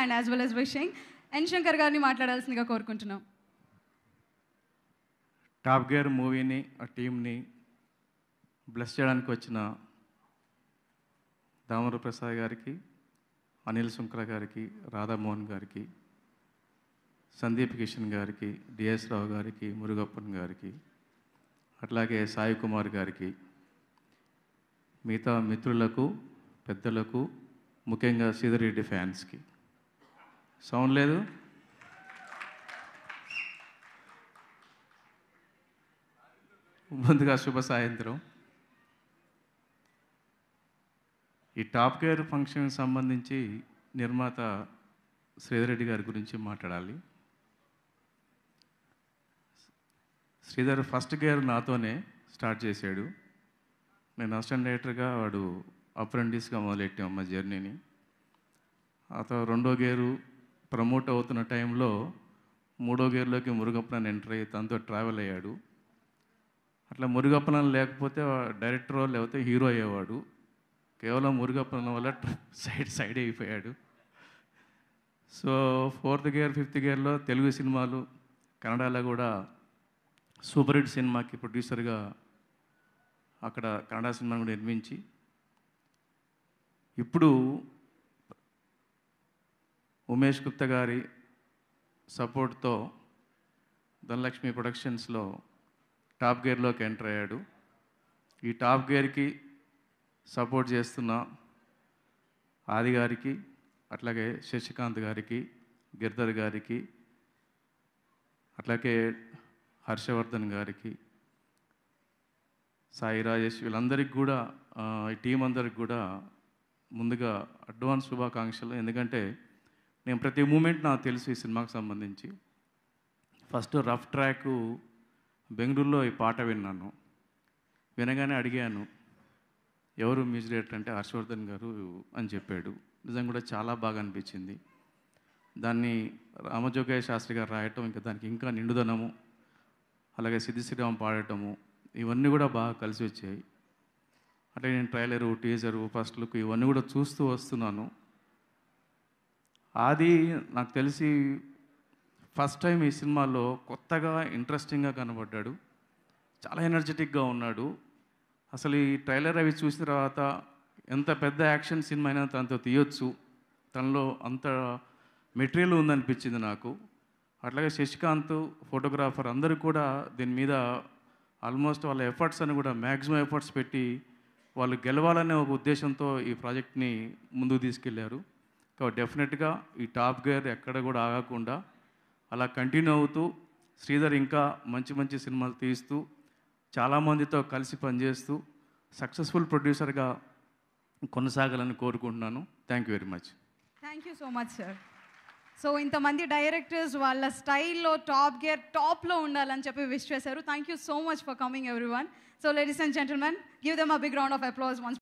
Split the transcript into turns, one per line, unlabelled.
and as well as wishing N Shankar గారిని మాట్లాడాల్సిందిగా కోరుకుంటున్నాం
టాప్ గేర్ మూవీని ఆ టీంని బ్లెస్ చేయడానికి వచ్చిన దామర ప్రసాద్ గారికి అనిల్ శుంకర గారికి రాధామోహన్ గారికి సందీప్ కిషన్ గారికి డిఎస్ రావు గారికి మురుగప్పన్ గారికి అట్లాగే సాయి కుమార్ గారికి మిగతా మిత్రులకు పెద్దలకు ముఖ్యంగా సీదరెడ్డి ఫ్యాన్స్కి సౌండ్ లేదు ముందుగా శుభ సాయంత్రం ఈ టాప్ గేర్ ఫంక్షన్ సంబంధించి నిర్మాత శ్రీధర్ రెడ్డి గారి గురించి మాట్లాడాలి శ్రీధర్ ఫస్ట్ గేర్ నాతోనే స్టార్ట్ చేశాడు నేను అసిస్టెంట్ డైరెక్టర్గా వాడు అప్రెంటిస్గా మొదలెట్టాం మా జర్నీని ఆ తర్వాత రెండో గేరు ప్రమోట్ అవుతున్న టైంలో మూడో గేర్లోకి మురుగప్పన ఎంటర్ అయ్యి తనతో ట్రావెల్ అయ్యాడు అట్లా మురుగప్పనం లేకపోతే డైరెక్టర్ లేకపోతే హీరో అయ్యేవాడు కేవలం మురుగప్పనం వల్ల సైడ్ సైడ్ అయిపోయాడు సో ఫోర్త్ గేర్ ఫిఫ్త్ గేర్లో తెలుగు సినిమాలు కన్నడలో కూడా సూపర్ హిట్ సినిమాకి ప్రొడ్యూసర్గా అక్కడ కన్నడ సినిమాను కూడా నిర్మించి ఇప్పుడు ఉమేష్ గుప్తా గారి సపోర్ట్తో ధనలక్ష్మి ప్రొడక్షన్స్లో టాప్ గేర్లోకి ఎంటర్ అయ్యాడు ఈ టాప్ గేర్కి సపోర్ట్ చేస్తున్న ఆది గారికి అట్లాగే శశికాంత్ గారికి గిర్ధర్ గారికి అట్లాగే హర్షవర్ధన్ గారికి సాయి రాజేష్ వీళ్ళందరికీ కూడా ఆ, ఈ టీం అందరికి కూడా ముందుగా అడ్వాన్స్ శుభాకాంక్షలు ఎందుకంటే నేను ప్రతి మూమెంట్ నాకు తెలుసు ఈ సినిమాకి సంబంధించి ఫస్ట్ రఫ్ ట్రాక్ బెంగళూరులో ఈ పాట విన్నాను వినగానే అడిగాను ఎవరు మ్యూజిక్ డైరెక్టర్ అంటే హర్షవర్ధన్ గారు అని చెప్పాడు నిజంగా కూడా చాలా బాగా అనిపించింది దాన్ని రామజోగయ్య శాస్త్రి గారు రాయటం ఇంకా దానికి ఇంకా నిండుదనము అలాగే సిద్ధి శ్రీరామ్ పాడటము ఇవన్నీ కూడా బాగా కలిసి వచ్చాయి అట్లా నేను ట్రైలరు టీజరు ఫస్ట్ లుక్ ఇవన్నీ కూడా చూస్తూ వస్తున్నాను ఆది నాకు తెలిసి ఫస్ట్ టైం ఈ సినిమాలో కొత్తగా ఇంట్రెస్టింగ్గా కనబడ్డాడు చాలా ఎనర్జెటిక్గా ఉన్నాడు అసలు ఈ ట్రైలర్ అవి చూసిన తర్వాత ఎంత పెద్ద యాక్షన్ సినిమా అయినా తనతో తీయొచ్చు తనలో అంత మెటీరియల్ ఉందనిపించింది నాకు అట్లాగే శశికాంత్ ఫోటోగ్రాఫర్ అందరూ కూడా దీని మీద ఆల్మోస్ట్ వాళ్ళ ఎఫర్ట్స్ అని కూడా మ్యాక్సిమం ఎఫర్ట్స్ పెట్టి వాళ్ళు గెలవాలనే ఒక ఉద్దేశంతో ఈ ప్రాజెక్ట్ని ముందుకు తీసుకెళ్లారు కాబట్టి డెఫినెట్గా ఈ టాప్ గేర్ ఎక్కడ కూడా ఆగకుండా అలా కంటిన్యూ అవుతూ శ్రీధర్ ఇంకా మంచి మంచి సినిమాలు తీస్తూ చాలామందితో కలిసి పనిచేస్తూ సక్సెస్ఫుల్ ప్రొడ్యూసర్గా కొనసాగాలని కోరుకుంటున్నాను thank you very much
thank you so much sir so ఇంతమంది డైరెక్టర్స్ వాళ్ళ స్టైల్లో టాప్ గేర్ టాప్లో ఉండాలని చెప్పి విష్ చేశారు thank you so much for coming everyone so ladies and gentlemen give them a big round of applause once